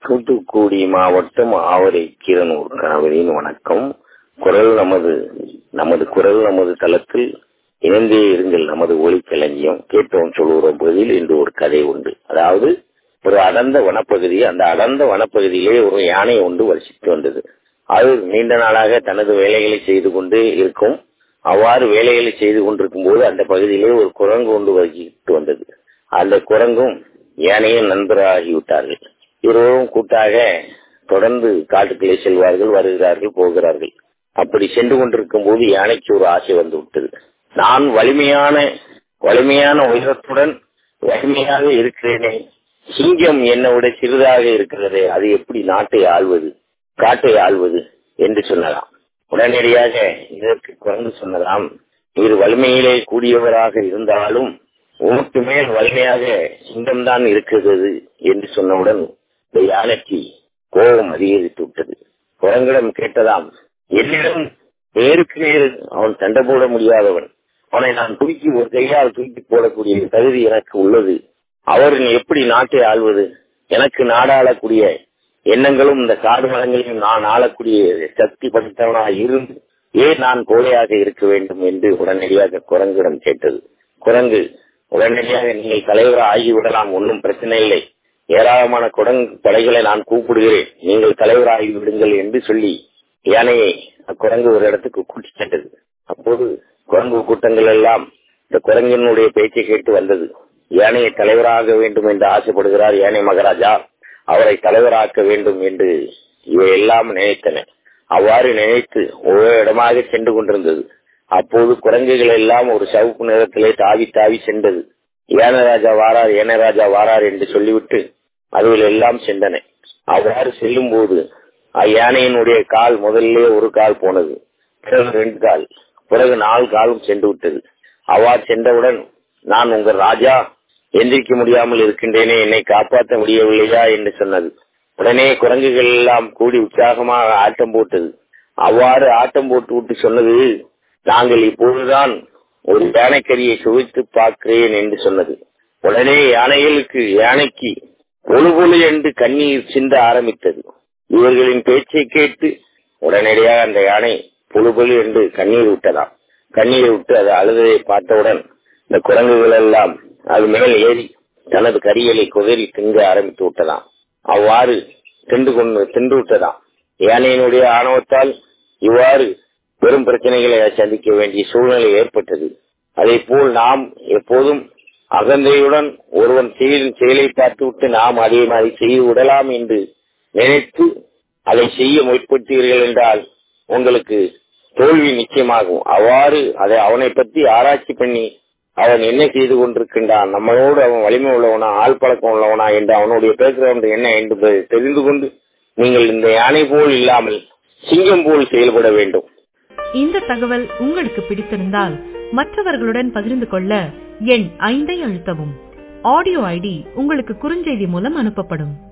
தூத்துக்குடி மாவட்டம் ஆவரை கீரனூர் கணவரின் வணக்கம் குரல் நமது நமது குரல் நமது தளத்தில் இணைந்தே இருங்கள் நமது ஒளி களஞ்சியம் கேட்டோம் சொல்லுகிற பகுதியில் இன்று ஒரு கதை உண்டு அதாவது ஒரு அடர்ந்த வனப்பகுதி அந்த அடர்ந்த வனப்பகுதியிலே ஒரு யானை ஒன்று வசித்து வந்தது அது நீண்ட நாளாக தனது வேலைகளை செய்து கொண்டு இருக்கும் அவ்வாறு வேலைகளை செய்து கொண்டிருக்கும் போது அந்த பகுதியிலே ஒரு குரங்கு ஒன்று வகித்து வந்தது அந்த குரங்கும் யானையும் நண்பராகிவிட்டார்கள் இருவரும் கூட்டாக தொடர்ந்து காட்டுக்குள்ளே செல்வார்கள் வருகிறார்கள் போகிறார்கள் அப்படி சென்று கொண்டிருக்கும் போது யானைக்கு ஒரு ஆசை வந்து விட்டது நான் வலிமையான வலிமையான உயரத்துடன் வலிமையாக இருக்கிறேனே சிங்கம் என்னை விட சிறிதாக இருக்கிறதே அது எப்படி நாட்டை ஆள்வது காட்டை ஆள்வது என்று சொன்னதாம் உடனடியாக இதற்கு குரங்கு சொன்னதாம் நீர் வலிமையிலே கூடியவராக இருந்தாலும் உனக்கு மேல் வலிமையாக சிங்கம்தான் இருக்கிறது என்று சொன்னவுடன் இந்த யானைக்கு கோபம் அதிகரித்து விட்டது குரங்கிடம் கேட்டதாம் என்னிடம் நேருக்கு நேரு அவன் சண்டை போட முடியாதவன் அவனை நான் தூக்கி ஒரு கையால் தூக்கி போடக்கூடிய தகுதி எனக்கு உள்ளது அவர் எப்படி நாட்டை ஆள்வது எனக்கு நாடாளக்கூடிய எண்ணங்களும் இந்த காடு மரங்களையும் நான் ஆளக்கூடிய சக்தி படைத்தவனாக இருந்து ஏன் நான் கோழையாக இருக்க வேண்டும் என்று உடனடியாக குரங்கிடம் கேட்டது குரங்கு உடனடியாக நீங்கள் தலைவராக ஆகிவிடலாம் ஒன்றும் பிரச்சனை இல்லை ஏராளமான குரங்கு படைகளை நான் கூப்பிடுகிறேன் நீங்கள் தலைவராகி விடுங்கள் என்று சொல்லி யானையை குரங்கு ஒரு இடத்துக்கு கூட்டி சென்றது அப்போது குரங்கு கூட்டங்கள் எல்லாம் இந்த குரங்கினுடைய பேச்சை கேட்டு வந்தது யானையை தலைவராக வேண்டும் என்று ஆசைப்படுகிறார் யானை மகாராஜா அவரை தலைவராக்க வேண்டும் என்று இவை எல்லாம் நினைத்தன அவ்வாறு நினைத்து ஒவ்வொரு இடமாக சென்று கொண்டிருந்தது அப்போது குரங்குகள் எல்லாம் ஒரு சவுப்பு நிறத்திலே தாவி தாவி சென்றது யானராஜா வாரார் ஏனராஜா வாரார் என்று சொல்லிவிட்டு அதுவில் எல்லாம் சென்றன அவ்வாறு செல்லும் போது யானையினுடைய கால் முதல்ல ஒரு கால் போனது பிறகு ரெண்டு கால் பிறகு நாலு காலும் சென்று விட்டது அவ்வாறு சென்றவுடன் நான் உங்கள் ராஜா எந்திரிக்க முடியாமல் இருக்கின்றேனே என்னை காப்பாற்ற முடியவில்லையா என்று சொன்னது உடனே குரங்குகள் எல்லாம் கூடி உற்சாகமாக ஆட்டம் போட்டது அவ்வாறு ஆட்டம் போட்டு விட்டு சொன்னது நாங்கள் இப்போதுதான் ஒரு யானைக்கரியை சுவைத்து பார்க்கிறேன் என்று சொன்னது உடனே யானைகளுக்கு யானைக்கு பொழு பொழு என்று கண்ணீர் சிந்த ஆரம்பித்தது இவர்களின் பேச்சை கேட்டு உடனடியாக அந்த யானை பொழு பொழு என்று கண்ணீர் விட்டதாம் கண்ணீரை விட்டு அது அழுததை பார்த்தவுடன் இந்த குரங்குகள் எல்லாம் அது மேல் ஏறி தனது கரியலை குதறி திங்க ஆரம்பித்து விட்டதாம் அவ்வாறு தின்று கொண்டு தின்று விட்டதாம் யானையினுடைய ஆணவத்தால் இவ்வாறு பெரும் பிரச்சனைகளை சந்திக்க வேண்டிய சூழ்நிலை ஏற்பட்டது அதே போல் நாம் எப்போதும் அகந்தையுடன் ஒருவன் செய்யும் செயலை பார்த்துவிட்டு நாம் அதே மாதிரி செய்து விடலாம் என்று நினைத்து அதை செய்ய முற்பட்டீர்கள் என்றால் உங்களுக்கு தோல்வி நிச்சயமாகும் அவ்வாறு அதை அவனை பற்றி ஆராய்ச்சி பண்ணி அவன் என்ன செய்து கொண்டிருக்கின்றான் நம்மளோடு அவன் வலிமை உள்ளவனா ஆள் பழக்கம் உள்ளவனா என்று அவனுடைய பேசுகிறவன் என்ன என்று தெரிந்து கொண்டு நீங்கள் இந்த யானை போல் இல்லாமல் சிங்கம் போல் செயல்பட வேண்டும் இந்த தகவல் உங்களுக்கு பிடித்திருந்தால் மற்றவர்களுடன் பகிர்ந்து கொள்ள எண் ஐந்தை அழுத்தவும் ஆடியோ ஐடி உங்களுக்கு குறுஞ்செய்தி மூலம் அனுப்பப்படும்